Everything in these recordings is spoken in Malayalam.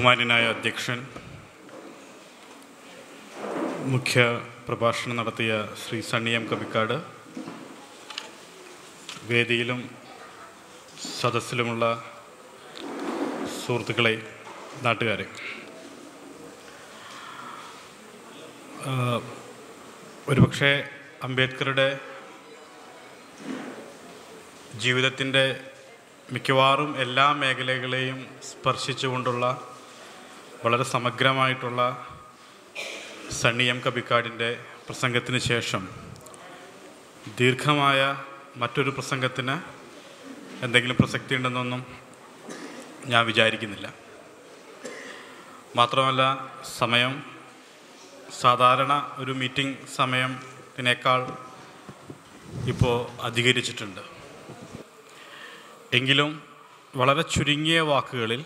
ബഹുമാന്യനായ അധ്യക്ഷൻ മുഖ്യ പ്രഭാഷണം നടത്തിയ ശ്രീ സണ്ണി എം കവിക്കാട് വേദിയിലും സദസ്സിലുമുള്ള സുഹൃത്തുക്കളെ നാട്ടുകാരെ ആഹ്, ഒരുപക്ഷെ അംബേദ്കറുടെ ജീവിതത്തിൻ്റെ മിക്കവാറും എല്ലാ മേഖലകളെയും സ്പർശിച്ചുകൊണ്ടുള്ള വളരെ സമഗ്രമായിട്ടുള്ള സണ്ണി എം കബിക്കാടിൻ്റെ പ്രസംഗത്തിന് ശേഷം ദീർഘമായ മറ്റൊരു പ്രസംഗത്തിന് എന്തെങ്കിലും പ്രസക്തി ഉണ്ടെന്നൊന്നും ഞാൻ വിചാരിക്കുന്നില്ല മാത്രമല്ല സമയം സാധാരണ ഒരു മീറ്റിംഗ് സമയത്തിനേക്കാൾ ഇപ്പോൾ അധികരിച്ചിട്ടുണ്ട് എങ്കിലും വളരെ ചുരുങ്ങിയ വാക്കുകളിൽ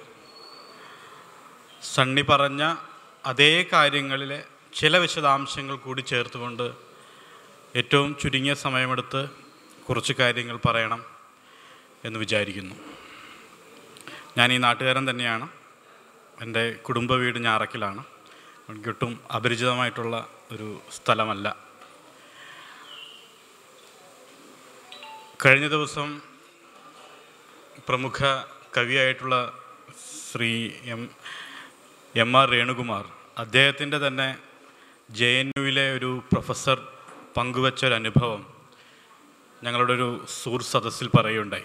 സണ്ണി പറഞ്ഞ അതേ കാര്യങ്ങളിലെ ചില വിശദാംശങ്ങൾ കൂടി ചേർത്തുകൊണ്ട് ഏറ്റവും ചുരുങ്ങിയ സമയമെടുത്ത് കുറച്ച് കാര്യങ്ങൾ പറയണം എന്ന് വിചാരിക്കുന്നു ഞാൻ ഈ നാട്ടുകാരൻ തന്നെയാണ് എൻ്റെ കുടുംബ വീട് ഞാറക്കിലാണ് എനിക്കൊട്ടും അപരിചിതമായിട്ടുള്ള ഒരു സ്ഥലമല്ല കഴിഞ്ഞ ദിവസം പ്രമുഖ കവിയായിട്ടുള്ള Shri M M R Renukumar അദ്ദേഹത്തിൻ്റെ തന്നെ ജെ എൻ യുവിലെ ഒരു പ്രൊഫസർ പങ്കുവച്ച ഒരു അനുഭവം ഞങ്ങളുടെ ഒരു സൂർ സദസ്സിൽ പറയുകയുണ്ടായി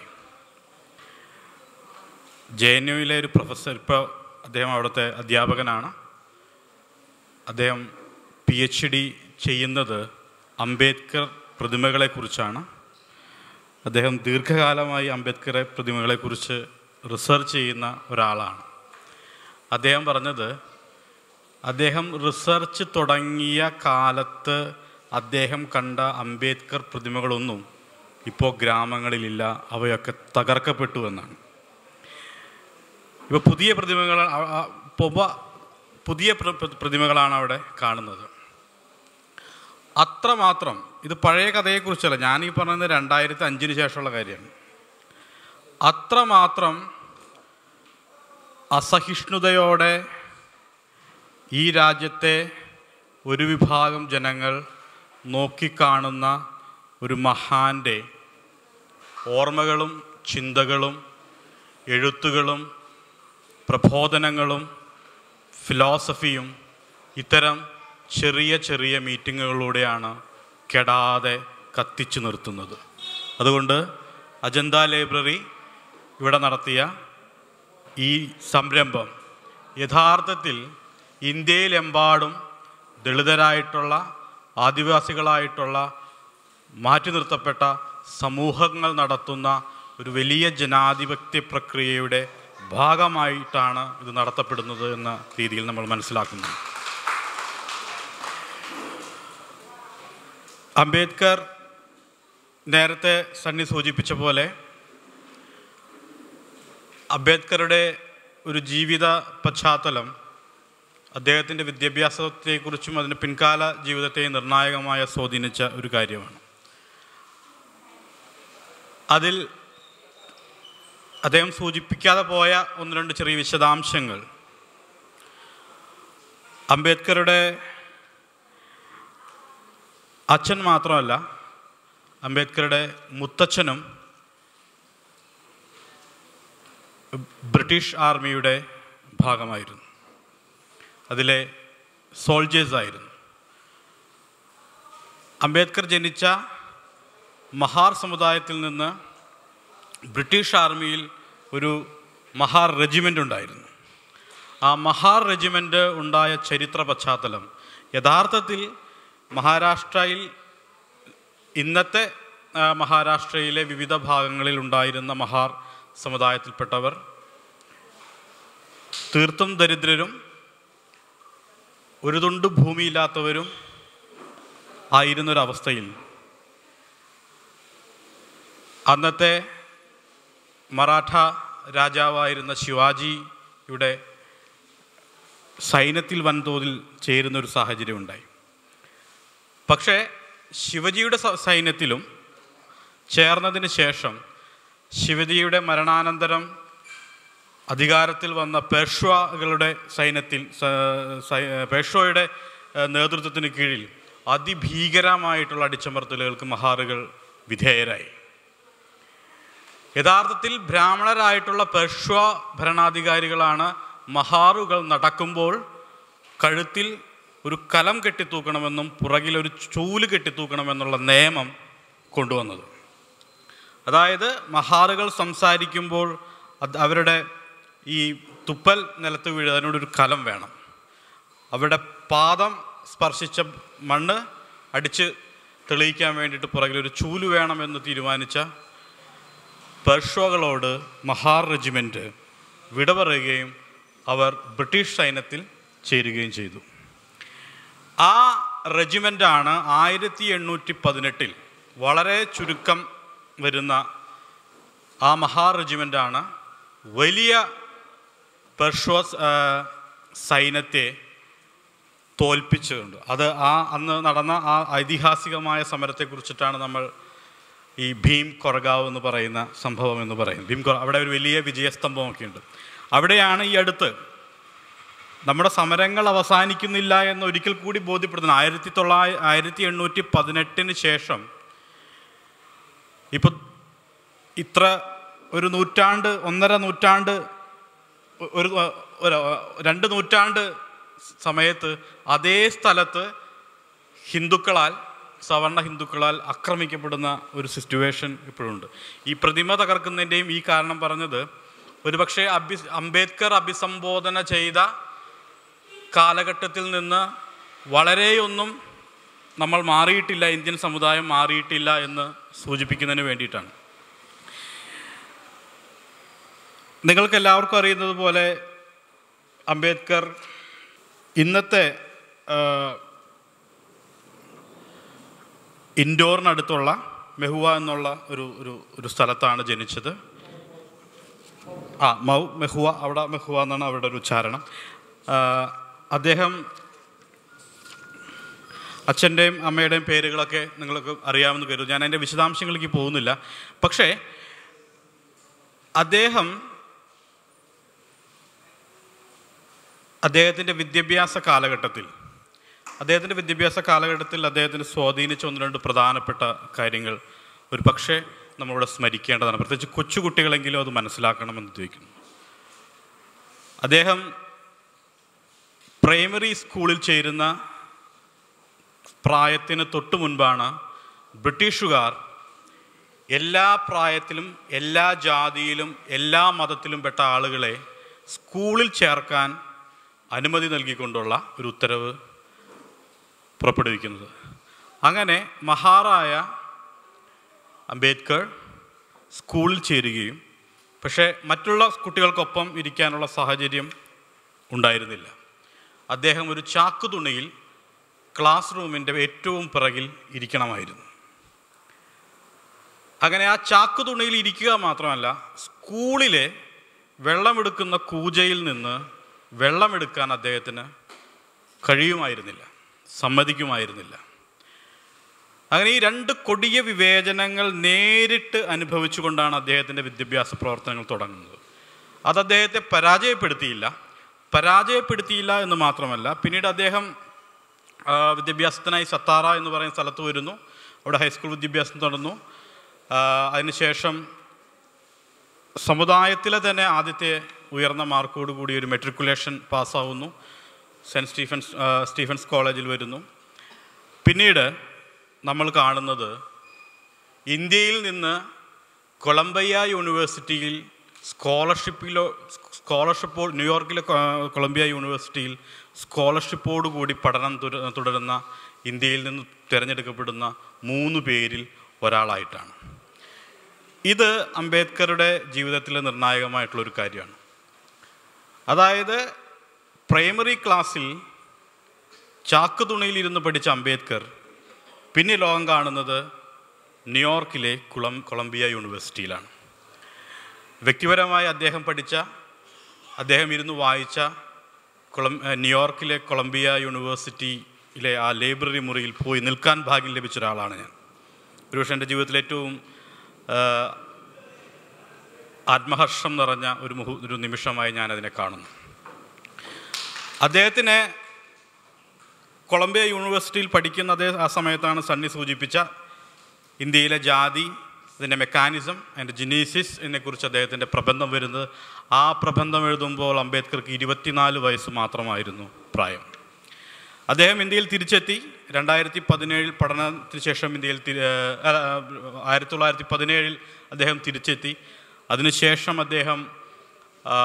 ജെ എൻ യുവിലെ ഒരു പ്രൊഫസർ ഇപ്പോൾ അദ്ദേഹം അവിടുത്തെ അധ്യാപകനാണ് അദ്ദേഹം പി എച്ച് ഡി ചെയ്യുന്നത് അംബേദ്കർ പ്രതിമകളെക്കുറിച്ചാണ് അദ്ദേഹം ദീർഘകാലമായി അംബേദ്കറെ പ്രതിമകളെക്കുറിച്ച് റിസർച്ച് ചെയ്യുന്ന ഒരാളാണ് അദ്ദേഹം പറഞ്ഞത് അദ്ദേഹം റിസർച്ച് തുടങ്ങിയ കാലത്ത് അദ്ദേഹം കണ്ട അംബേദ്കർ പ്രതിമകളൊന്നും ഇപ്പോൾ ഗ്രാമങ്ങളിലില്ല അവയൊക്കെ തകർക്കപ്പെട്ടു എന്നാണ് ഇപ്പോൾ പുതിയ പ്രതിമകൾ ആ- ആ പൊവ പുതിയ പ്ര- പ്ര- പ്രതിമകളാണ് അവിടെ കാണുന്നത് അത്രമാത്രം ഇത് പഴയ കഥയെക്കുറിച്ചല്ല ഞാൻ ഈ പറയുന്നത് രണ്ടായിരത്തി അഞ്ചിന് ശേഷമുള്ള കാര്യമാണ് അത്രമാത്രം അസഹിഷ്ണുതയോടെ ഈ രാജ്യത്തെ ഒരു വിഭാഗം ജനങ്ങൾ നോക്കിക്കാണുന്ന ഒരു മഹാൻ്റെ ഓർമ്മകളും ചിന്തകളും എഴുത്തുകളും പ്രബോധനങ്ങളും ഫിലോസഫിയും ഇത്തരം ചെറിയ ചെറിയ മീറ്റിങ്ങുകളിലൂടെയാണ് കെടാതെ കത്തിച്ചു നിർത്തുന്നത് അതുകൊണ്ട് അജന്ത ലൈബ്രറി ഇവിടെ നടത്തിയ ഈ സംരംഭം യഥാർത്ഥത്തിൽ ഇന്ത്യയിലെമ്പാടും ദളിതരായിട്ടുള്ള ആദിവാസികളായിട്ടുള്ള മാറ്റി നിർത്തപ്പെട്ട സമൂഹങ്ങൾ നടത്തുന്ന ഒരു വലിയ ജനാധിപത്യ പ്രക്രിയയുടെ ഭാഗമായിട്ടാണ് ഇത് നടത്തപ്പെടുന്നത് എന്ന രീതിയിൽ നമ്മൾ മനസ്സിലാക്കുന്നു അംബേദ്കർ നേരത്തെ സണ്ണി സൂചിപ്പിച്ച പോലെ അംബേദ്കറുടെ ഒരു ജീവിത പശ്ചാത്തലം അദ്ദേഹത്തിൻ്റെ വിദ്യാഭ്യാസത്തെക്കുറിച്ചും അതിൻ്റെ പിൻകാല ജീവിതത്തെയും നിർണായകമായ സ്വാധീനിച്ച ഒരു കാര്യമാണ് അതിൽ അദ്ദേഹം സൂചിപ്പിക്കാതെ പോയ ഒന്ന് രണ്ട് ചെറിയ വിശദാംശങ്ങൾ അംബേദ്കറുടെ അച്ഛൻ മാത്രമല്ല അംബേദ്കറുടെ മുത്തച്ഛനും ബ്രിട്ടീഷ് ആർമിയുടെ ഭാഗമായിരുന്നു അതിലെ സോൾജേഴ്സ് ആയിരുന്നു അംബേദ്കർ ജനിച്ച മഹാർ സമുദായത്തിൽ നിന്ന് ബ്രിട്ടീഷ് ആർമിയിൽ ഒരു മഹാർ റെജിമെൻ്റ് ഉണ്ടായിരുന്നു ആ മഹാർ റെജിമെൻ്റ് ഉണ്ടായ ചരിത്ര പശ്ചാത്തലം യഥാർത്ഥത്തിൽ മഹാരാഷ്ട്രയിൽ ഇന്നത്തെ ആ, മഹാരാഷ്ട്രയിലെ വിവിധ ഭാഗങ്ങളിൽ ഉണ്ടായിരുന്ന മഹാർ സമുദായത്തിൽപ്പെട്ടവർ തീർത്തും ദരിദ്രരും ഒരു തുണ്ട് ഭൂമിയില്ലാത്തവരും ആയിരുന്നൊരവസ്ഥയിൽ അന്നത്തെ മറാഠ രാജാവായിരുന്ന ശിവാജിയുടെ സൈന്യത്തിൽ വൻതോതിൽ ചേരുന്ന ഒരു സാഹചര്യം ഉണ്ടായി പക്ഷേ ശിവജിയുടെ സ- സൈന്യത്തിലും ചേർന്നതിന് ശേഷം ശിവജിയുടെ മരണാനന്തരം അധികാരത്തിൽ വന്ന പേർഷ്വകളുടെ സൈന്യത്തിൽ സ- സൈ- പേർഷ്വയുടെ ഏഹ്, നേതൃത്വത്തിന് കീഴിൽ അതിഭീകരമായിട്ടുള്ള അടിച്ചമർത്തലുകൾക്ക് മഹാറുകൾ വിധേയരായി യഥാർത്ഥത്തിൽ ബ്രാഹ്മണരായിട്ടുള്ള പേർഷ്വ ഭരണാധികാരികളാണ് മഹാറുകൾ നടക്കുമ്പോൾ കഴുത്തിൽ ഒരു കലം കെട്ടിത്തൂക്കണമെന്നും പുറകിൽ ഒരു ചൂല് കെട്ടിത്തൂക്കണമെന്നുള്ള നിയമം കൊണ്ടുവന്നത് അതായത് മഹാറുകൾ സംസാരിക്കുമ്പോൾ അത് അവരുടെ ഈ തുപ്പൽ നിലത്ത് വീഴുക അതിനോടൊരു കലം വേണം അവരുടെ പാദം സ്പർശിച്ച മണ്ണ് അടിച്ച് തെളിയിക്കാൻ വേണ്ടിയിട്ട് പുറകിലൊരു ചൂല് വേണമെന്ന് തീരുമാനിച്ച പെർഷ്വകളോട് മഹാർ റെജിമെൻറ്റ് വിട പറയുകയും അവർ ബ്രിട്ടീഷ് സൈന്യത്തിൽ ചേരുകയും ചെയ്തു ആ റെജിമെൻ്റാണ് ആയിരത്തി എണ്ണൂറ്റി പതിനെട്ടിൽ വളരെ ചുരുക്കം വരുന്ന ആ മഹാ റെജിമെൻ്റാണ് വലിയ പെർഷ്വ ആ, സൈന്യത്തെ തോൽപ്പിച്ചുകൊണ്ട് അത് ആ അന്ന് നടന്ന ആ ഐതിഹാസികമായ സമരത്തെക്കുറിച്ചിട്ടാണ് നമ്മൾ ഈ ഭീം കൊറഗാവ് എന്ന് പറയുന്ന സംഭവം എന്ന് പറയുന്നത് ഭീം കൊറ അവിടെ ഒരു വലിയ വിജയസ്തംഭമൊക്കെ ഉണ്ട് അവിടെയാണ് ഈ അടുത്ത് നമ്മുടെ സമരങ്ങൾ അവസാനിക്കുന്നില്ല എന്ന് ഒരിക്കൽ കൂടി ബോധ്യപ്പെടുത്തുന്നത് ആയിരത്തി തൊള്ളായിരത്തി ആയിരത്തി എണ്ണൂറ്റി പതിനെട്ടിന് ശേഷം ഇപ്പം ഇത്ര ഒരു നൂറ്റാണ്ട് ഒന്നര നൂറ്റാണ്ട് ഒ- ഒരു ഒരു രണ്ട് നൂറ്റാണ്ട് സമയത്ത് അതേ സ്ഥലത്ത് ഹിന്ദുക്കളാൽ സവർണ ഹിന്ദുക്കളാൽ ആക്രമിക്കപ്പെടുന്ന ഒരു സിറ്റുവേഷൻ ഇപ്പോഴുണ്ട് ഈ പ്രതിമ തകർക്കുന്നതിൻ്റെയും ഈ കാരണം പറഞ്ഞത് ഒരുപക്ഷെ അഭി അംബേദ്കർ അഭിസംബോധന ചെയ്ത കാലഘട്ടത്തിൽ നിന്ന് വളരെയൊന്നും നമ്മൾ മാറിയിട്ടില്ല ഇന്ത്യൻ സമുദായം മാറിയിട്ടില്ല എന്ന് സൂചിപ്പിക്കുന്നതിന് വേണ്ടിയിട്ടാണ് നിങ്ങൾക്ക് എല്ലാവർക്കും അറിയുന്നത് പോലെ അംബേദ്കർ ഇന്നത്തെ ആ, ഇൻഡോറിനടുത്തുള്ള മെഹുവ എന്നുള്ള ഒരു ഒരു ഒരു സ്ഥലത്താണ് ജനിച്ചത് ആ മൗ മെഹുവ അവിടെ മെഹുവ എന്നാണ് അവരുടെ ഒരു ഉച്ചാരണം ആ, അദ്ദേഹം അച്ഛൻ്റെയും അമ്മയുടെയും പേരുകളൊക്കെ നിങ്ങൾക്ക് അറിയാമെന്ന് കരുതും ഞാൻ അതിൻ്റെ വിശദാംശങ്ങളിലേക്ക് പോകുന്നില്ല പക്ഷേ അദ്ദേഹം അദ്ദേഹത്തിൻ്റെ വിദ്യാഭ്യാസ കാലഘട്ടത്തിൽ അദ്ദേഹത്തിൻ്റെ വിദ്യാഭ്യാസ കാലഘട്ടത്തിൽ അദ്ദേഹത്തിന് സ്വാധീനിച്ച ഒന്ന് രണ്ട് പ്രധാനപ്പെട്ട കാര്യങ്ങൾ ഒരു പക്ഷേ നമ്മളിവിടെ സ്മരിക്കേണ്ടതാണ് പ്രത്യേകിച്ച് കൊച്ചുകുട്ടികളെങ്കിലും അത് മനസ്സിലാക്കണമെന്ന് ഉദ്ദേശിക്കുന്നു അദ്ദേഹം പ്രൈമറി സ്കൂളിൽ ചേരുന്ന പ്രായത്തിന് തൊട്ടു മുൻപാണ് ബ്രിട്ടീഷുകാർ എല്ലാ പ്രായത്തിലും എല്ലാ ജാതിയിലും എല്ലാ മതത്തിലും പെട്ട ആളുകളെ സ്കൂളിൽ ചേർക്കാൻ അനുമതി നൽകിക്കൊണ്ടുള്ള ഒരു ഉത്തരവ് പുറപ്പെടുവിക്കുന്നത് അങ്ങനെ മഹാറായ അംബേദ്കർ സ്കൂളിൽ ചേരുകയും പക്ഷേ മറ്റുള്ള കുട്ടികൾക്കൊപ്പം ഇരിക്കാനുള്ള സാഹചര്യം ഉണ്ടായിരുന്നില്ല അദ്ദേഹം ഒരു ചാക്ക് തുണിയിൽ ക്ലാസ് റൂമിൻ്റെ ഏറ്റവും പിറകിൽ ഇരിക്കണമായിരുന്നു അങ്ങനെ ആ ചാക്ക് തുണിയിൽ ഇരിക്കുക മാത്രമല്ല സ്കൂളിലെ വെള്ളമെടുക്കുന്ന കൂജയിൽ നിന്ന് വെള്ളമെടുക്കാൻ അദ്ദേഹത്തിന് കഴിയുമായിരുന്നില്ല സമ്മതിക്കുമായിരുന്നില്ല അങ്ങനെ ഈ രണ്ട് കൊടിയ വിവേചനങ്ങൾ നേരിട്ട് അനുഭവിച്ചുകൊണ്ടാണ് അദ്ദേഹത്തിൻ്റെ വിദ്യാഭ്യാസ പ്രവർത്തനങ്ങൾ തുടങ്ങുന്നത് അത് അദ്ദേഹത്തെ പരാജയപ്പെടുത്തിയില്ല പരാജയപ്പെടുത്തിയില്ല എന്ന് മാത്രമല്ല പിന്നീട് അദ്ദേഹം ആ, വിദ്യാഭ്യാസത്തിനായി സത്താറ എന്ന് പറയുന്ന സ്ഥലത്ത് വരുന്നു അവിടെ ഹൈസ്കൂൾ വിദ്യാഭ്യാസം തുടർന്നു ആ, അതിനുശേഷം സമുദായത്തിലെ തന്നെ ആദ്യത്തെ ഉയർന്ന മാർക്കോട് കൂടി ഒരു മെട്രിക്കുലേഷൻ പാസ്സാവുന്നു സെൻറ്റ് സ്റ്റീഫൻസ് ആ, സ്റ്റീഫൻസ് കോളേജിൽ വരുന്നു പിന്നീട് നമ്മൾ കാണുന്നത് ഇന്ത്യയിൽ നിന്ന് കൊളംബിയ യൂണിവേഴ്സിറ്റിയിൽ സ്കോളർഷിപ്പിലോ സ്കോളർഷിപ്പോ ന്യൂയോർക്കിലെ കൊ- കൊളംബിയ യൂണിവേഴ്സിറ്റിയിൽ സ്കോളർഷിപ്പോട് കൂടി പഠനം തുട- തുടരുന്ന ഇന്ത്യയിൽ നിന്ന് തിരഞ്ഞെടുക്കപ്പെടുന്ന മൂന്ന് പേരിൽ ഒരാളായിട്ടാണ് ഇത് അംബേദ്കറുടെ ജീവിതത്തിലെ നിർണായകമായിട്ടുള്ളൊരു കാര്യമാണ് അതായത് പ്രൈമറി ക്ലാസ്സിൽ ചാക്ക് തുണിയിലിരുന്ന് പഠിച്ച അംബേദ്കർ പിന്നെ ലോകം കാണുന്നത് ന്യൂയോർക്കിലെ കുളം കൊളംബിയ യൂണിവേഴ്സിറ്റിയിലാണ് വ്യക്തിപരമായി അദ്ദേഹം പഠിച്ച അദ്ദേഹം ഇരുന്ന് വായിച്ച കൊളം ഏഹ് ന്യൂയോർക്കിലെ കൊളംബിയ യൂണിവേഴ്സിറ്റിയിലെ ആ ലൈബ്രറി മുറിയിൽ പോയി നിൽക്കാൻ ഭാഗ്യം ലഭിച്ച ഒരാളാണ് ഞാൻ ഒരുപക്ഷെ എൻ്റെ ജീവിതത്തിലെ ഏറ്റവും ആ, ആത്മഹർഷം നിറഞ്ഞ ഒരു മുഹു ഒരു നിമിഷമായി ഞാനതിനെ കാണുന്നു അദ്ദേഹത്തിനെ കൊളംബിയ യൂണിവേഴ്സിറ്റിയിൽ പഠിക്കുന്ന അതേ ആ സമയത്താണ് സണ്ണി സൂചിപ്പിച്ച ഇന്ത്യയിലെ ജാതി അതിൻ്റെ മെക്കാനിസം അതിൻ്റെ ജിനീസിസ് എന്നെക്കുറിച്ച് അദ്ദേഹത്തിൻ്റെ പ്രബന്ധം വരുന്നത് ആ പ്രബന്ധം എഴുതുമ്പോൾ അംബേദ്കർക്ക് ഇരുപത്തിനാല് വയസ്സ് മാത്രമായിരുന്നു പ്രായം അദ്ദേഹം ഇന്ത്യയിൽ തിരിച്ചെത്തി രണ്ടായിരത്തി പതിനേഴിൽ പഠനത്തിന് ശേഷം ഇന്ത്യയിൽ തിരി അല്ല, ആയിരത്തി തൊള്ളായിരത്തി പതിനേഴിൽ അദ്ദേഹം തിരിച്ചെത്തി അതിനുശേഷം അദ്ദേഹം ആ,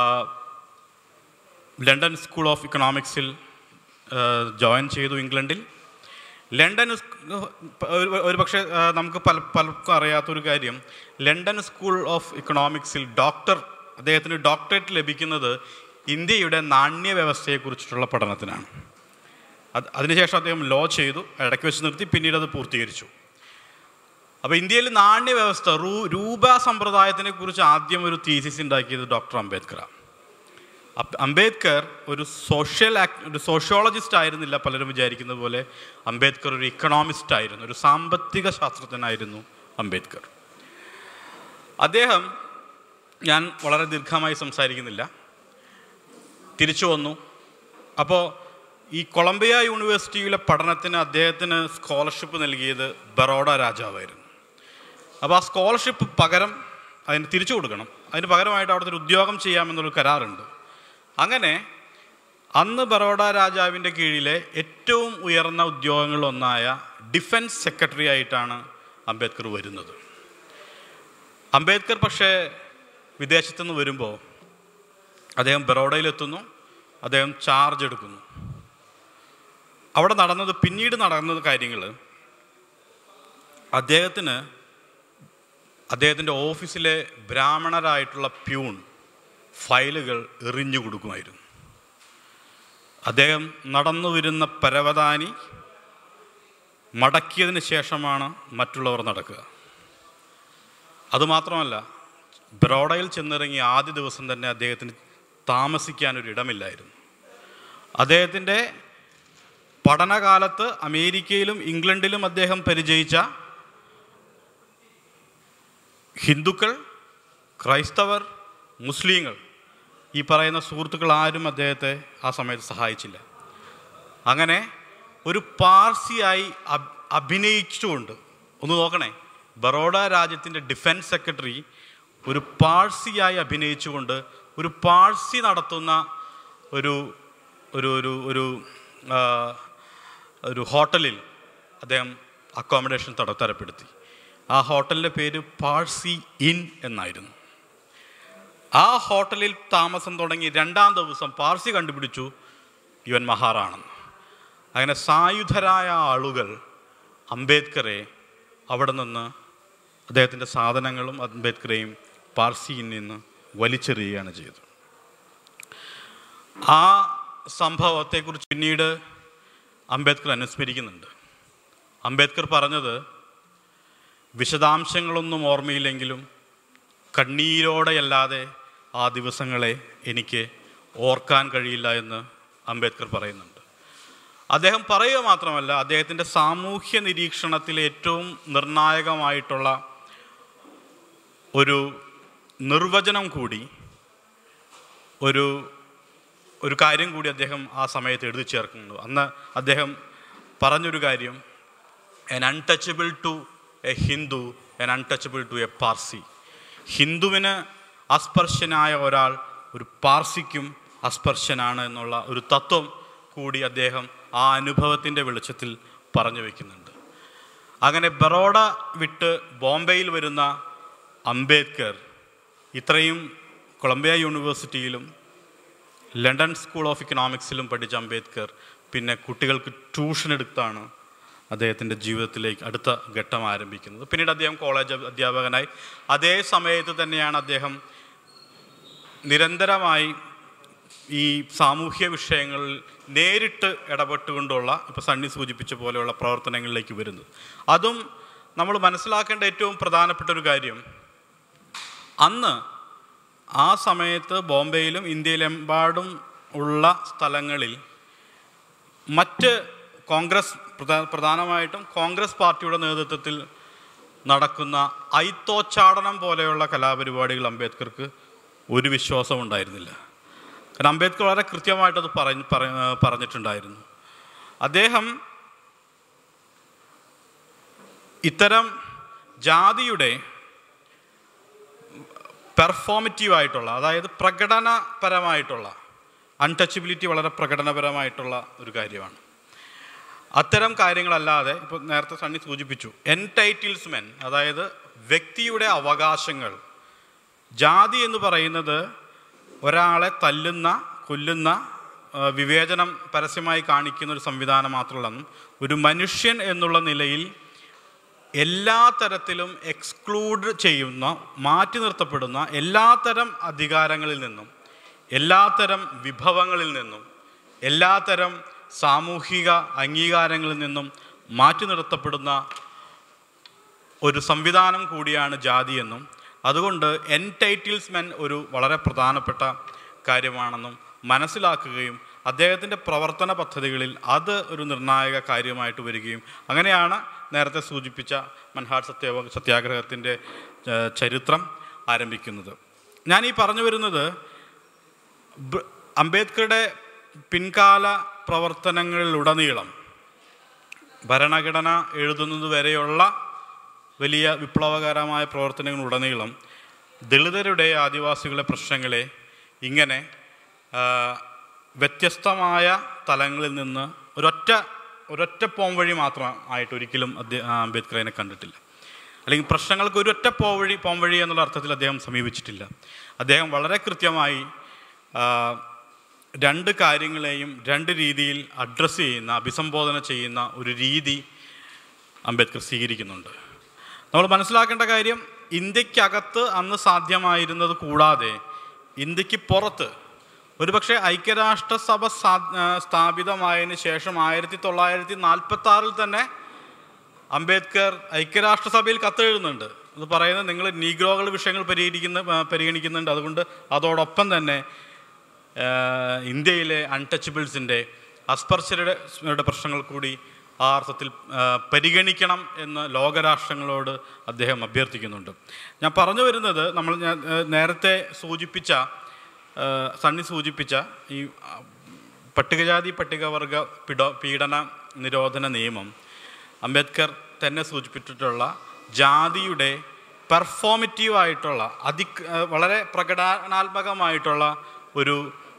ലണ്ടൻ സ്കൂൾ ഓഫ് ഇക്കണോമിക്സിൽ ജോയിൻ ചെയ്തു ഇംഗ്ലണ്ടിൽ ലണ്ടൻ സ്- ഒരു- ഒരു പക്ഷേ ആ, നമുക്ക് പല പലർക്കും അറിയാത്തൊരു കാര്യം ലണ്ടൻ സ്കൂൾ ഓഫ് ഇക്കണോമിക്സിൽ ഡോക്ടർ അദ്ദേഹത്തിന് ഡോക്ടറേറ്റ് ലഭിക്കുന്നത് ഇന്ത്യയുടെ നാണ്യ വ്യവസ്ഥയെക്കുറിച്ചിട്ടുള്ള പഠനത്തിനാണ് അത് അതിനുശേഷം അദ്ദേഹം ലോ ചെയ്തു ഇടയ്ക്ക് വെച്ച് നിർത്തി പിന്നീട് അത് പൂർത്തീകരിച്ചു അപ്പോൾ ഇന്ത്യയിൽ നാണ്യ വ്യവസ്ഥ റൂ രൂപ സമ്പ്രദായത്തിനെ കുറിച്ച് ആദ്യം ഒരു തീസിസ് ഉണ്ടാക്കിയത് ഡോക്ടർ അംബേദ്കറാണ് അപ്- അംബേദ്കർ ഒരു സോഷ്യൽ ആക്ട് ഒരു സോഷ്യോളജിസ്റ്റ് ആയിരുന്നില്ല പലരും വിചാരിക്കുന്നത് പോലെ അംബേദ്കർ ഒരു ഇക്കണോമിസ്റ്റ് ആയിരുന്നു ഒരു സാമ്പത്തിക ശാസ്ത്രജ്ഞനായിരുന്നു അംബേദ്കർ അദ്ദേഹം ഞാൻ വളരെ ദീർഘമായി സംസാരിക്കുന്നില്ല തിരിച്ചു വന്നു അപ്പോൾ ഈ കൊളംബിയ യൂണിവേഴ്സിറ്റിയിലെ പഠനത്തിന് അദ്ദേഹത്തിന് സ്കോളർഷിപ്പ് നൽകിയത് ബറോഡ രാജാവായിരുന്നു അപ്പോൾ ആ സ്കോളർഷിപ്പ് പകരം അതിന് തിരിച്ചു കൊടുക്കണം അതിന് പകരമായിട്ട് അവിടുത്തെ ഒരു ഉദ്യോഗം ചെയ്യാമെന്നൊരു കരാറുണ്ട് അങ്ങനെ അന്ന് ബറോഡ രാജാവിൻ്റെ കീഴിലെ ഏറ്റവും ഉയർന്ന ഉദ്യോഗങ്ങളിലൊന്നായ ഡിഫൻസ് സെക്രട്ടറി ആയിട്ടാണ് അംബേദ്കർ വരുന്നത് അംബേദ്കർ പക്ഷേ വിദേശത്തു നിന്ന് വരുമ്പോൾ അദ്ദേഹം ബറോഡയിലെത്തുന്നു അദ്ദേഹം ചാർജ് എടുക്കുന്നു അവിടെ നടന്നത് പിന്നീട് നടന്നത് കാര്യങ്ങൾ അദ്ദേഹത്തിന് അദ്ദേഹത്തിൻ്റെ ഓഫീസിലെ ബ്രാഹ്മണരായിട്ടുള്ള പ്യൂൺ ഫയലുകൾ എറിഞ്ഞു കൊടുക്കുമായിരുന്നു അദ്ദേഹം നടന്നു വരുന്ന പരവതാനി മടക്കിയതിന് ശേഷമാണ് മറ്റുള്ളവർ നടക്കുക അതുമാത്രമല്ല ബറോഡയിൽ ചെന്നിറങ്ങിയ ആദ്യ ദിവസം തന്നെ അദ്ദേഹത്തിന് താമസിക്കാനൊരു ഇടമില്ലായിരുന്നു അദ്ദേഹത്തിൻ്റെ പഠനകാലത്ത് അമേരിക്കയിലും ഇംഗ്ലണ്ടിലും അദ്ദേഹം പരിചയിച്ച ഹിന്ദുക്കൾ ക്രൈസ്തവർ മുസ്ലിങ്ങൾ ഈ പറയുന്ന സുഹൃത്തുക്കൾ ആരും അദ്ദേഹത്തെ ആ സമയത്ത് സഹായിച്ചില്ല അങ്ങനെ ഒരു പാർസിയായി അഭ് അഭിനയിച്ചുകൊണ്ട് ഒന്ന് നോക്കണേ ബറോഡ രാജ്യത്തിൻ്റെ ഡിഫൻസ് സെക്രട്ടറി ഒരു പാഴ്സിയായി അഭിനയിച്ചുകൊണ്ട് ഒരു പാഴ്സി നടത്തുന്ന ഒരു ഒരു ഒരു ഒരു ആ, ഒരു ഹോട്ടലിൽ അദ്ദേഹം അക്കോമഡേഷൻ തട തരപ്പെടുത്തി ആ ഹോട്ടലിൻ്റെ പേര് പാഴ്സി ഇൻ എന്നായിരുന്നു ആ ഹോട്ടലിൽ താമസം തുടങ്ങി രണ്ടാം ദിവസം പാർസി കണ്ടുപിടിച്ചു ഇവൻ മഹാറാണെന്ന് അങ്ങനെ സായുധരായ ആളുകൾ അംബേദ്കറെ അവിടെ നിന്ന് അദ്ദേഹത്തിൻ്റെ സാധനങ്ങളും അംബേദ്കറെയും പാർസിയിൽ നിന്ന് വലിച്ചെറിയുകയാണ് ചെയ്തത് ആ സംഭവത്തെക്കുറിച്ച് പിന്നീട് അംബേദ്കർ അനുസ്മരിക്കുന്നുണ്ട് അംബേദ്കർ പറഞ്ഞത് വിശദാംശങ്ങളൊന്നും ഓർമ്മയില്ലെങ്കിലും കണ്ണീരോടെയല്ലാതെ ആ ദിവസങ്ങളെ എനിക്ക് ഓർക്കാൻ കഴിയില്ല എന്ന് അംബേദ്കർ പറയുന്നുണ്ട് അദ്ദേഹം പറയുക മാത്രമല്ല അദ്ദേഹത്തിൻ്റെ സാമൂഹ്യ നിരീക്ഷണത്തിൽ ഏറ്റവും നിർണായകമായിട്ടുള്ള ഒരു നിർവചനം കൂടി ഒരു ഒരു കാര്യം കൂടി അദ്ദേഹം ആ സമയത്ത് എഴുതി ചേർക്കുന്നു അന്ന് അദ്ദേഹം പറഞ്ഞൊരു കാര്യം an untouchable to a Hindu an untouchable to a Parsi ഹിന്ദുവിന് അസ്പർശനായ ഒരാൾ ഒരു പാർസിക്കും അസ്പർശനാണ് എന്നുള്ള ഒരു തത്വം കൂടി അദ്ദേഹം ആ അനുഭവത്തിൻ്റെ വെളിച്ചത്തിൽ പറഞ്ഞു വയ്ക്കുന്നുണ്ട് അങ്ങനെ ബറോഡ വിട്ട് ബോംബെയിൽ വരുന്ന അംബേദ്കർ ഇത്രയും കൊളംബിയ യൂണിവേഴ്സിറ്റിയിലും ലണ്ടൻ സ്കൂൾ ഓഫ് ഇക്കണോമിക്സിലും പഠിച്ച അംബേദ്കർ പിന്നെ കുട്ടികൾക്ക് ട്യൂഷൻ എടുത്താണ് അദ്ദേഹത്തിൻ്റെ ജീവിതത്തിലേക്ക് അടുത്ത ഘട്ടം ആരംഭിക്കുന്നത് പിന്നീട് അദ്ദേഹം കോളേജ് അധ്യാപകനായി അതേ സമയത്ത് തന്നെയാണ് അദ്ദേഹം നിരന്തരമായി ഈ സാമൂഹ്യ വിഷയങ്ങളിൽ നേരിട്ട് ഇടപെട്ടുകൊണ്ടുള്ള ഇപ്പോൾ സണ്ണി സൂചിപ്പിച്ച പോലെയുള്ള പ്രവർത്തനങ്ങളിലേക്ക് വരുന്നത് അതും നമ്മൾ മനസ്സിലാക്കേണ്ട ഏറ്റവും പ്രധാനപ്പെട്ട ഒരു കാര്യം അന്ന് ആ സമയത്ത് ബോംബെയിലും ഇന്ത്യയിലെമ്പാടും ഉള്ള സ്ഥലങ്ങളിൽ മറ്റ് കോൺഗ്രസ് പ്രധാ- പ്രധാനമായിട്ടും കോൺഗ്രസ് പാർട്ടിയുടെ നേതൃത്വത്തിൽ നടക്കുന്ന ഐത്തോച്ചാടനം പോലെയുള്ള കലാപരിപാടികൾ അംബേദ്കർക്ക് ഒരു വിശ്വാസം ഉണ്ടായിരുന്നില്ല കാരണം അംബേദ്കർ വളരെ കൃത്യമായിട്ടത് പറഞ്ഞ് പറ- ആ, പറഞ്ഞിട്ടുണ്ടായിരുന്നു അദ്ദേഹം ഇത്തരം ജാതിയുടെ പെർഫോമറ്റീവ് ആയിട്ടുള്ള അതായത് പ്രകടനപരമായിട്ടുള്ള അൺടച്ചബിലിറ്റി വളരെ പ്രകടനപരമായിട്ടുള്ള ഒരു കാര്യമാണ് അത്തരം കാര്യങ്ങളല്ലാതെ ഇപ്പോൾ നേരത്തെ സണ്ണി സൂചിപ്പിച്ചു എൻടൈറ്റിൽസ്മെൻ അതായത് വ്യക്തിയുടെ അവകാശങ്ങൾ ജാതി എന്ന് പറയുന്നത് ഒരാളെ തല്ലുന്ന കൊല്ലുന്ന ആ, വിവേചനം പരസ്യമായി കാണിക്കുന്ന ഒരു സംവിധാനം മാത്രമല്ലെന്നും ഒരു മനുഷ്യൻ എന്നുള്ള നിലയിൽ എല്ലാ തരത്തിലും എക്സ്ക്ലൂഡ് ചെയ്യുന്ന മാറ്റി നിർത്തപ്പെടുന്ന എല്ലാത്തരം അധികാരങ്ങളിൽ നിന്നും എല്ലാത്തരം വിഭവങ്ങളിൽ നിന്നും എല്ലാത്തരം സാമൂഹിക അംഗീകാരങ്ങളിൽ നിന്നും മാറ്റി നിർത്തപ്പെടുന്ന ഒരു സംവിധാനം കൂടിയാണ് ജാതി എന്നും അതുകൊണ്ട് എൻടൈറ്റിൽസ്മെൻ ഒരു വളരെ പ്രധാനപ്പെട്ട കാര്യമാണെന്നും മനസ്സിലാക്കുകയും അദ്ദേഹത്തിൻ്റെ പ്രവർത്തന പദ്ധതികളിൽ അത് ഒരു നിർണായക കാര്യമായിട്ട് വരികയും അങ്ങനെയാണ് നേരത്തെ സൂചിപ്പിച്ച മൻഹാർ സത്യ സത്യാഗ്രഹത്തിൻ്റെ ഏഹ്, ചരിത്രം ആരംഭിക്കുന്നത് ഞാൻ ഈ പറഞ്ഞു വരുന്നത് ബ്- അംബേദ്കറുടെ പിൻകാല പ്രവർത്തനങ്ങളിലുടനീളം ഭരണഘടന എഴുതുന്നത് വരെയുള്ള വലിയ വിപ്ലവകരമായ പ്രവർത്തനങ്ങളുടനീളം ദളിതരുടെ ആദിവാസികളുടെ പ്രശ്നങ്ങളെ ഇങ്ങനെ ആ, വ്യത്യസ്തമായ തലങ്ങളിൽ നിന്ന് ഒരൊറ്റ ഒരൊറ്റ പോംവഴി മാത്രം ആയിട്ട് ഒരിക്കലും അദ്ദേഹം അംബേദ്കർ അതിനെ കണ്ടിട്ടില്ല അല്ലെങ്കിൽ പ്രശ്നങ്ങൾക്ക് ഒരൊറ്റ പോവഴി പോംവഴി എന്നുള്ള അർത്ഥത്തിൽ അദ്ദേഹം സമീപിച്ചിട്ടില്ല അദ്ദേഹം വളരെ കൃത്യമായി ആ, രണ്ട് കാര്യങ്ങളെയും രണ്ട് രീതിയിൽ അഡ്രസ്സ് ചെയ്യുന്ന അഭിസംബോധന ചെയ്യുന്ന ഒരു രീതി അംബേദ്കർ സ്വീകരിക്കുന്നുണ്ട് നമ്മൾ മനസ്സിലാക്കേണ്ട കാര്യം ഇന്ത്യക്കകത്ത് അന്ന് സാധ്യമായിരുന്നത് കൂടാതെ ഇന്ത്യക്ക് പുറത്ത് ഒരുപക്ഷെ ഐക്യരാഷ്ട്രസഭ സാ- ആ, സ്ഥാപിതമായതിനു ശേഷം ആയിരത്തി തൊള്ളായിരത്തി നാൽപ്പത്തി ആറിൽ തന്നെ അംബേദ്കർ ഐക്യരാഷ്ട്രസഭയിൽ കത്തെഴുതുന്നുണ്ട് അത് പറയുന്നത് നിങ്ങൾ നീഗ്രോകൾ വിഷയങ്ങൾ പരിഹരിക്കുന്ന ആ, പരിഗണിക്കുന്നുണ്ട് അതുകൊണ്ട് അതോടൊപ്പം തന്നെ ആ, ഇന്ത്യയിലെ അൺടച്ചബിൾസിൻ്റെ അസ്പർശരുടെ യുടെ പ്രശ്നങ്ങൾ കൂടി ആ അർത്ഥത്തിൽ ആ, പരിഗണിക്കണം എന്ന് ലോകരാഷ്ട്രങ്ങളോട് അദ്ദേഹം അഭ്യർത്ഥിക്കുന്നുണ്ട് ഞാൻ പറഞ്ഞു വരുന്നത് നമ്മൾ ഞാൻ ആ, നേരത്തെ സൂചിപ്പിച്ച ആ, സണ്ണി സൂചിപ്പിച്ച ഈ ആ, പട്ടികജാതി പട്ടികവർഗ പിട പീഡന നിരോധന നിയമം അംബേദ്കർ തന്നെ സൂചിപ്പിച്ചിട്ടുള്ള ജാതിയുടെ പെർഫോമറ്റീവ് ആയിട്ടുള്ള അതി വളരെ പ്രകടനാത്മകമായിട്ടുള്ള ഒരു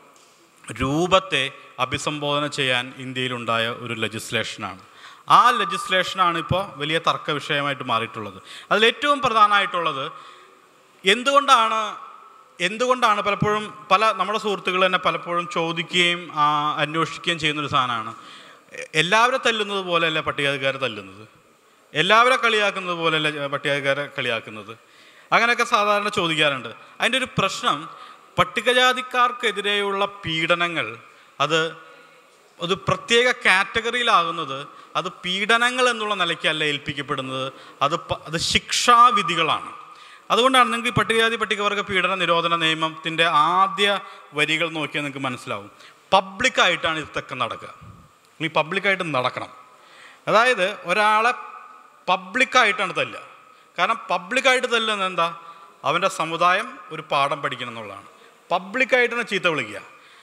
രൂപത്തെ അഭിസംബോധന ചെയ്യാൻ ഇന്ത്യയിലുണ്ടായ ഒരു ലെജിസ്ലേഷനാണ് ആ ലെജിസ്ലേഷനാണ് ഇപ്പോൾ വലിയ തർക്ക വിഷയമായിട്ട് മാറിയിട്ടുള്ളത് അതിൽ ഏറ്റവും പ്രധാനമായിട്ടുള്ളത് എന്തുകൊണ്ടാണ് എന്തുകൊണ്ടാണ് പലപ്പോഴും പല നമ്മുടെ സുഹൃത്തുക്കൾ തന്നെ പലപ്പോഴും ചോദിക്കുകയും ആ, അന്വേഷിക്കുകയും ചെയ്യുന്നൊരു സാധനമാണ് എ- എല്ലാവരും തല്ലുന്നത് പോലെയല്ല പട്ടികജാതിക്കാരെ തല്ലുന്നത് എല്ലാവരെ കളിയാക്കുന്നത് പോലെയല്ല ജ- പട്ടികജാതിക്കാരെ കളിയാക്കുന്നത് അങ്ങനെയൊക്കെ സാധാരണ ചോദിക്കാറുണ്ട് അതിൻ്റെ ഒരു പ്രശ്നം പട്ടികജാതിക്കാർക്കെതിരെയുള്ള പീഡനങ്ങൾ അത് ഒരു പ്രത്യേക കാറ്റഗറിയിലാകുന്നത് അത് പീഡനങ്ങൾ എന്നുള്ള നിലയ്ക്കല്ല ഏൽപ്പിക്കപ്പെടുന്നത് അത് പ- അത് ശിക്ഷാവിധികളാണ് അതുകൊണ്ടാണ് നിങ്ങൾക്ക് ഈ പട്ടികജാതി പട്ടികവർഗ പീഡന നിരോധന നിയമത്തിൻ്റെ ആദ്യ വരികൾ നോക്കിയാൽ നിങ്ങൾക്ക് മനസ്സിലാവും പബ്ലിക്കായിട്ടാണ് ഇതൊക്കെ നടക്കുക ഈ പബ്ലിക്കായിട്ട് നടക്കണം അതായത് ഒരാളെ പബ്ലിക്കായിട്ടാണ് തല്ലുക കാരണം പബ്ലിക്കായിട്ട് തല്ലുന്നത് എന്താ അവൻ്റെ സമുദായം ഒരു പാഠം പഠിക്കണം എന്നുള്ളതാണ് പബ്ലിക്കായിട്ടാണ് ചീത്ത വിളിക്കുക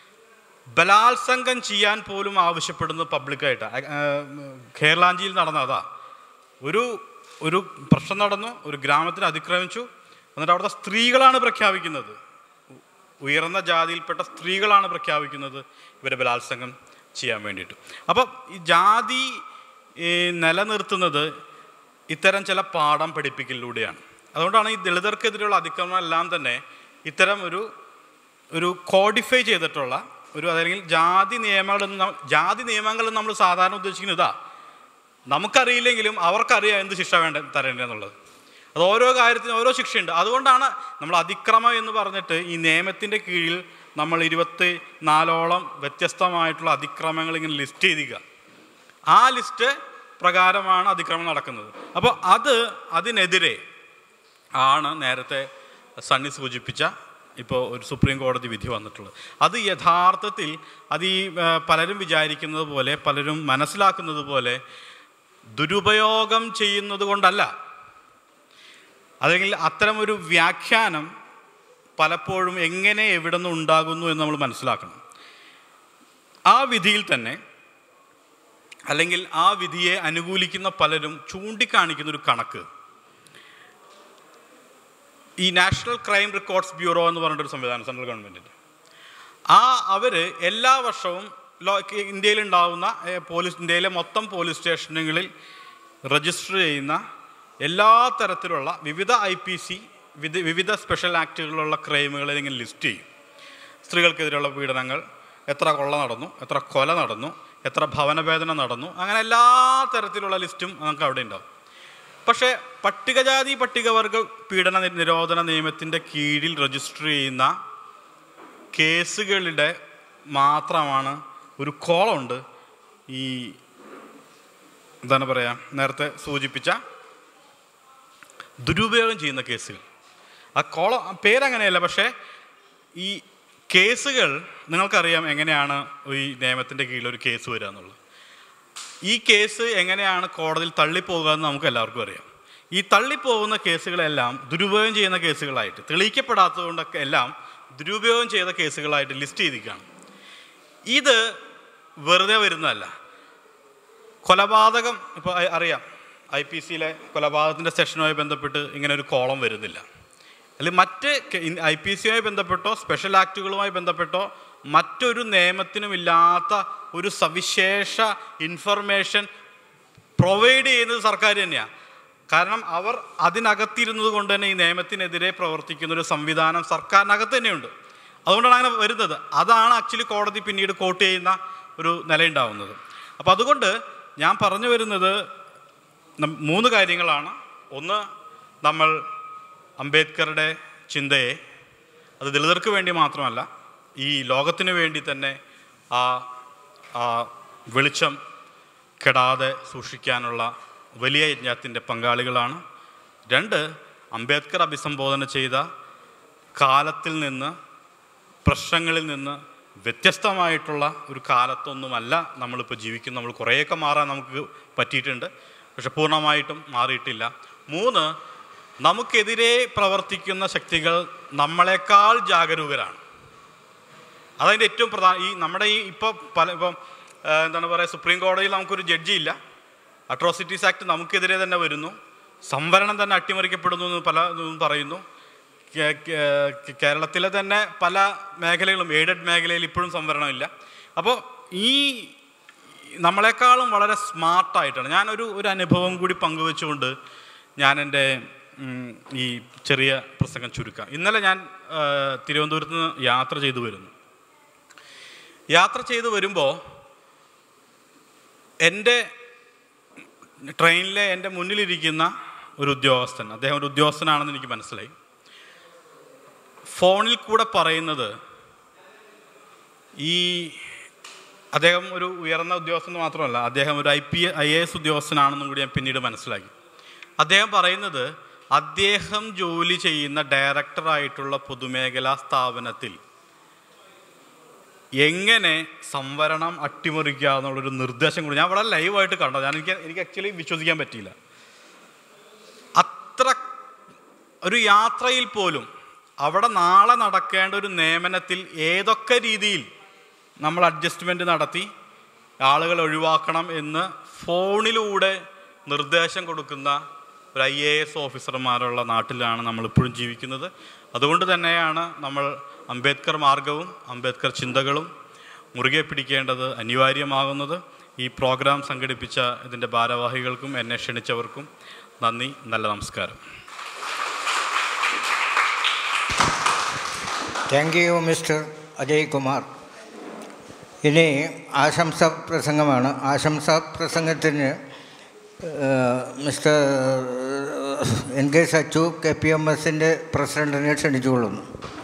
ബലാത്സംഗം ചെയ്യാൻ പോലും ആവശ്യപ്പെടുന്നത് പബ്ലിക്കായിട്ടാണ് കേരളാഞ്ചിയിൽ നടന്ന അതാ ഒരു ഒരു പ്രശ്നം നടന്നു ഒരു ഗ്രാമത്തിൽ അതിക്രമിച്ചു എന്നിട്ട് അവിടുത്തെ സ്ത്രീകളാണ് പ്രഖ്യാപിക്കുന്നത് ഉ- ഉയർന്ന ജാതിയിൽപ്പെട്ട സ്ത്രീകളാണ് പ്രഖ്യാപിക്കുന്നത് ഇവരെ ബലാത്സംഗം ചെയ്യാൻ വേണ്ടിയിട്ട് അപ്പം ഈ ജാതി ഈ നിലനിർത്തുന്നത് ഇത്തരം ചില പാഠം പഠിപ്പിക്കലിലൂടെയാണ് അതുകൊണ്ടാണ് ഈ ദളിതർക്കെതിരെയുള്ള അതിക്രമം എല്ലാം തന്നെ ഇത്തരം ഒരു ഒരു കോഡിഫൈ ചെയ്തിട്ടുള്ള ഒരു അല്ലെങ്കിൽ ജാതി നിയമങ്ങൾ ജാതി നിയമങ്ങൾ നമ്മൾ സാധാരണ ഉദ്ദേശിക്കുന്നത് ഇതാ നമുക്കറിയില്ലെങ്കിലും അവർക്കറിയാം എന്ത് ശിക്ഷ വേണ്ട തരേണ്ടതെന്നുള്ളത് അത് ഓരോ കാര്യത്തിനും ഓരോ ശിക്ഷയുണ്ട് അതുകൊണ്ടാണ് നമ്മൾ അതിക്രമം എന്ന് പറഞ്ഞിട്ട് ഈ നിയമത്തിൻ്റെ കീഴിൽ നമ്മൾ ഇരുപത്തി നാലോളം വ്യത്യസ്തമായിട്ടുള്ള അതിക്രമങ്ങൾ ഇങ്ങനെ ലിസ്റ്റ് ചെയ്തിരിക്കുക ആ ലിസ്റ്റ് പ്രകാരമാണ് അതിക്രമം നടക്കുന്നത് അപ്പോൾ അത് അതിനെതിരെ ആണ് നേരത്തെ സണ്ണി സൂചിപ്പിച്ച ഇപ്പോൾ ഒരു സുപ്രീം കോടതി വിധി വന്നിട്ടുള്ളത് അത് യഥാർത്ഥത്തിൽ അത് ഈ ആ, പലരും വിചാരിക്കുന്നത് പോലെ പലരും മനസ്സിലാക്കുന്നത് പോലെ ദുരുപയോഗം ചെയ്യുന്നത് കൊണ്ടല്ല അല്ലെങ്കിൽ അത്തരമൊരു വ്യാഖ്യാനം പലപ്പോഴും എങ്ങനെ എവിടെ നിന്ന് ഉണ്ടാകുന്നു എന്ന് നമ്മൾ മനസ്സിലാക്കണം ആ വിധിയിൽ തന്നെ അല്ലെങ്കിൽ ആ വിധിയെ അനുകൂലിക്കുന്ന പലരും ചൂണ്ടിക്കാണിക്കുന്ന ഒരു കണക്ക് ഈ നാഷണൽ ക്രൈം റെക്കോർഡ്സ് ബ്യൂറോ എന്ന് പറഞ്ഞിട്ടൊരു സംവിധാനം സെൻട്രൽ ഗവൺമെൻറ്റിൻ്റെ ആ അവർ എല്ലാ വർഷവും ലോ ഇന്ത്യയിലുണ്ടാവുന്ന ഏ, പോലീസ് ഇന്ത്യയിലെ മൊത്തം പോലീസ് സ്റ്റേഷനുകളിൽ രജിസ്റ്റർ ചെയ്യുന്ന എല്ലാ തരത്തിലുള്ള വിവിധ ഐ പി സി വിവിധ സ്പെഷ്യൽ ആക്ടുകളിലുള്ള ക്രൈമുകളെ ഇങ്ങനെ ലിസ്റ്റ് ചെയ്യും സ്ത്രീകൾക്കെതിരെയുള്ള പീഡനങ്ങൾ എത്ര കൊള്ള നടന്നു എത്ര കൊല നടന്നു എത്ര ഭവനഭേദന നടന്നു അങ്ങനെ എല്ലാ തരത്തിലുള്ള ലിസ്റ്റും നമുക്ക് അവിടെ ഉണ്ടാവും പക്ഷേ പട്ടികജാതി പട്ടികവർഗ പീഡന നി- നിരോധന നിയമത്തിൻ്റെ കീഴിൽ രജിസ്റ്റർ ചെയ്യുന്ന കേസുകളുടെ മാത്രമാണ് ഒരു കോളമുണ്ട് ഈ എന്താണ് പറയുക നേരത്തെ സൂചിപ്പിച്ച ദുരുപയോഗം ചെയ്യുന്ന കേസുകൾ ആ കോളം ആ പേരങ്ങനെയല്ല പക്ഷേ ഈ കേസുകൾ നിങ്ങൾക്കറിയാം എങ്ങനെയാണ് ഈ നിയമത്തിൻ്റെ കീഴിൽ ഒരു കേസ് വരിക എന്നുള്ളത് ഈ കേസ് എങ്ങനെയാണ് കോടതിയിൽ തള്ളിപ്പോകുക എന്ന് നമുക്ക് എല്ലാവർക്കും അറിയാം ഈ തള്ളിപ്പോകുന്ന കേസുകളെല്ലാം ദുരുപയോഗം ചെയ്യുന്ന കേസുകളായിട്ട് തെളിയിക്കപ്പെടാത്തത് കൊണ്ടൊക്കെ എല്ലാം ദുരുപയോഗം ചെയ്ത കേസുകളായിട്ട് ലിസ്റ്റ് ചെയ്തിരിക്കുകയാണ് ഇത് വെറുതെ വരുന്നതല്ല കൊലപാതകം ഇപ്പോൾ അറിയാം ഐ പി സിയിലെ കൊലപാതകത്തിൻ്റെ സെഷനുമായി ബന്ധപ്പെട്ട് ഇങ്ങനെ ഒരു കോളം വരുന്നില്ല അല്ലെങ്കിൽ മറ്റ് ഐ പി സിയുമായി ബന്ധപ്പെട്ടോ സ്പെഷ്യൽ ആക്ടുകളുമായി ബന്ധപ്പെട്ടോ മറ്റൊരു നിയമത്തിനുമില്ലാത്ത ഒരു സവിശേഷ ഇൻഫർമേഷൻ പ്രൊവൈഡ് ചെയ്യുന്നത് സർക്കാർ തന്നെയാണ് കാരണം അവർ അതിനകത്തിരുന്നത് കൊണ്ട് തന്നെ ഈ നിയമത്തിനെതിരെ പ്രവർത്തിക്കുന്ന ഒരു സംവിധാനം സർക്കാരിനകത്ത് തന്നെയുണ്ട് അതുകൊണ്ടാണ് അങ്ങനെ വരുന്നത് അതാണ് ആക്ച്വലി കോടതി പിന്നീട് കോട്ട് ചെയ്യുന്ന ഒരു നിലയുണ്ടാവുന്നത് അപ്പോൾ അതുകൊണ്ട് ഞാൻ പറഞ്ഞു വരുന്നത് നം- മൂന്ന് കാര്യങ്ങളാണ് ഒന്ന് നമ്മൾ അംബേദ്കറുടെ ചിന്തയെ അത് ദളിതർക്ക് വേണ്ടി മാത്രമല്ല ഈ ലോകത്തിന് വേണ്ടി തന്നെ ആ ആ വെളിച്ചം കെടാതെ സൂക്ഷിക്കാനുള്ള വലിയ യജ്ഞത്തിൻ്റെ പങ്കാളികളാണ് രണ്ട് അംബേദ്കർ അഭിസംബോധന ചെയ്ത കാലത്തിൽ നിന്ന് പ്രശ്നങ്ങളിൽ നിന്ന് വ്യത്യസ്തമായിട്ടുള്ള ഒരു കാലത്തൊന്നുമല്ല നമ്മളിപ്പോൾ ജീവിക്കുന്നത് നമ്മൾ കുറേയൊക്കെ മാറാൻ നമുക്ക് പറ്റിയിട്ടുണ്ട് പക്ഷെ പൂർണ്ണമായിട്ടും മാറിയിട്ടില്ല മൂന്ന് നമുക്കെതിരെ പ്രവർത്തിക്കുന്ന ശക്തികൾ നമ്മളെക്കാൾ ജാഗരൂകരാണ് അതതിൻ്റെ ഏറ്റവും പ്രധാന ഈ നമ്മുടെ ഈ ഇപ്പോൾ പല ഇപ്പം ആ, എന്താണ് പറയുക സുപ്രീം കോടതിയിൽ നമുക്കൊരു ജഡ്ജി ഇല്ല അട്രോസിറ്റീസ് ആക്ട് നമുക്കെതിരെ തന്നെ വരുന്നു സംവരണം തന്നെ അട്ടിമറിക്കപ്പെടുന്നു എന്ന് പല ഇതും പറയുന്നു കേ- കേ- കേരളത്തിലെ തന്നെ പല മേഖലകളും എയ്ഡഡ് മേഖലയിൽ ഇപ്പോഴും സംവരണമില്ല അപ്പോൾ ഈ നമ്മളെക്കാളും വളരെ സ്മാർട്ടായിട്ടാണ് ഞാനൊരു ഒരു അനുഭവം കൂടി പങ്കുവെച്ചുകൊണ്ട് ഞാൻ എൻ്റെ ഉം, ഈ ചെറിയ പ്രസംഗം ചുരുക്കാം ഇന്നലെ ഞാൻ ആ, തിരുവനന്തപുരത്ത് നിന്ന് യാത്ര ചെയ്തു വരുന്നു യാത്ര ചെയ്തു വരുമ്പോൾ എൻ്റെ ട്രെയിനിലെ എൻ്റെ മുന്നിലിരിക്കുന്ന ഒരു ഉദ്യോഗസ്ഥൻ അദ്ദേഹം ഒരു ഉദ്യോഗസ്ഥനാണെന്ന് എനിക്ക് മനസ്സിലായി ഫോണിൽ കൂടെ പറയുന്നത് ഈ അദ്ദേഹം ഒരു ഉയർന്ന ഉദ്യോഗസ്ഥൻ മാത്രമല്ല അദ്ദേഹം ഒരു I P I A S ഉദ്യോഗസ്ഥനാണെന്നും കൂടി ഞാൻ പിന്നീട് മനസ്സിലാക്കി അദ്ദേഹം പറയുന്നത് അദ്ദേഹം ജോലി ചെയ്യുന്ന ഡയറക്ടറായിട്ടുള്ള പൊതുമേഖലാ സ്ഥാപനത്തിൽ എങ്ങനെ സംവരണം അട്ടിമറിക്കുക എന്നുള്ളൊരു നിർദ്ദേശം കൂടി ഞാൻ വളരെ ലൈവായിട്ട് കണ്ടത് ഞാൻ എനിക്ക് എനിക്ക് ആക്ച്വലി വിശ്വസിക്കാൻ പറ്റിയില്ല അത്ര ഒരു യാത്രയിൽ പോലും അവിടെ നാളെ നടക്കേണ്ട ഒരു നിയമനത്തിൽ ഏതൊക്കെ രീതിയിൽ നമ്മൾ അഡ്ജസ്റ്റ്മെൻറ്റ് നടത്തി ആളുകൾ ഒഴിവാക്കണം എന്ന് ഫോണിലൂടെ നിർദ്ദേശം കൊടുക്കുന്ന ഒരു ഐ എ എസ് ഓഫീസർമാരുള്ള നാട്ടിലാണ് നമ്മളിപ്പോഴും ജീവിക്കുന്നത് അതുകൊണ്ട് തന്നെയാണ് നമ്മൾ അംബേദ്കർ മാർഗവും അംബേദ്കർ ചിന്തകളും മുറുകെ പിടിക്കേണ്ടത് അനിവാര്യമാകുന്നത് ഈ പ്രോഗ്രാം സംഘടിപ്പിച്ച ഇതിൻ്റെ ഭാരവാഹികൾക്കും എന്നെ ക്ഷണിച്ചവർക്കും നന്ദി നല്ല നമസ്കാരം thank you mister Ajay Kumar ഇനി ആശംസ പ്രസംഗമാണ് ആശംസാ പ്രസംഗത്തിന് ഏഹ്, mister N K Sachu K P M എസിൻ്റെ പ്രസിഡൻറ്റിനെ ക്ഷണിച്ചുകൊള്ളുന്നു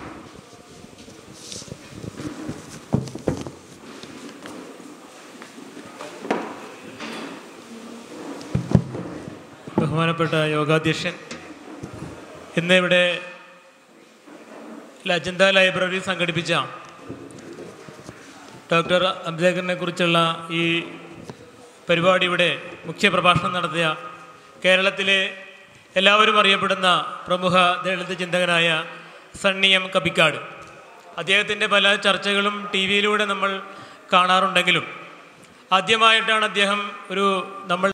ബഹുമാനപ്പെട്ട യോഗാധ്യക്ഷൻ ഇന്ന് ഇവിടെ അജന്ത ലൈബ്രറി സംഘടിപ്പിച്ച ഡോക്ടർ അംബേദ്കറിനെ കുറിച്ചുള്ള ഈ പരിപാടി ഇവിടെ മുഖ്യ പ്രഭാഷണം നടത്തിയ കേരളത്തിലെ എല്ലാവരും അറിയപ്പെടുന്ന പ്രമുഖ ദളിത് ചിന്തകനായ സണ്ണി എം കബിക്കാട് അദ്ദേഹത്തിൻ്റെ പല ചർച്ചകളും ടി വിയിലൂടെ നമ്മൾ കാണാറുണ്ടെങ്കിലും ആദ്യമായിട്ടാണ് അദ്ദേഹം ഒരു നമ്മൾ